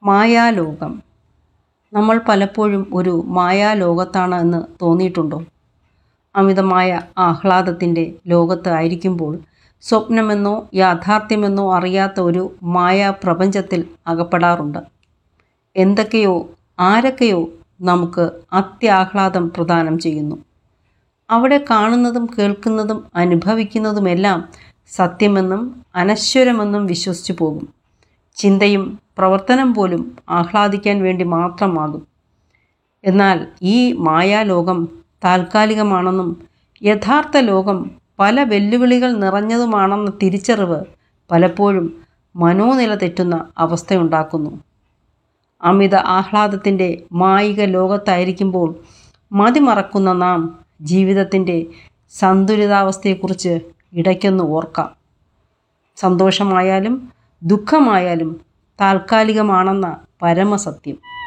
മായാലോകം നമ്മൾ പലപ്പോഴും ഒരു മായാലോകത്താണ് എന്ന് തോന്നിയിട്ടുണ്ടോ അമിതമായ ആഹ്ലാദത്തിൻ്റെ ലോകത്ത് ആയിരിക്കുമ്പോൾ സ്വപ്നമെന്നോ യാഥാർത്ഥ്യമെന്നോ അറിയാത്ത ഒരു മായാപ്രപഞ്ചത്തിൽ അകപ്പെടാറുണ്ട് എന്തൊക്കെയോ ആരൊക്കെയോ നമുക്ക് അത്യാഹ്ലാദം പ്രദാനം ചെയ്യുന്നു അവിടെ കാണുന്നതും കേൾക്കുന്നതും അനുഭവിക്കുന്നതുമെല്ലാം സത്യമെന്നും അനശ്വരമെന്നും വിശ്വസിച്ചു പോകും ചിന്തയും പ്രവർത്തനം പോലും ആഹ്ലാദിക്കാൻ വേണ്ടി മാത്രമാകും എന്നാൽ ഈ മായാലോകം താൽക്കാലികമാണെന്നും യഥാർത്ഥ ലോകം പല വെല്ലുവിളികൾ നിറഞ്ഞതുമാണെന്ന തിരിച്ചറിവ് പലപ്പോഴും മനോനില തെറ്റുന്ന അവസ്ഥയുണ്ടാക്കുന്നു അമിത ആഹ്ലാദത്തിൻ്റെ മായിക ലോകത്തായിരിക്കുമ്പോൾ മതിമറക്കുന്ന നാം ജീവിതത്തിൻ്റെ സന്തുലിതാവസ്ഥയെക്കുറിച്ച് ഇടയ്ക്കൊന്ന് ഓർക്കാം സന്തോഷമായാലും ദുഃഖമായാലും താൽക്കാലികമാണെന്ന പരമസത്യം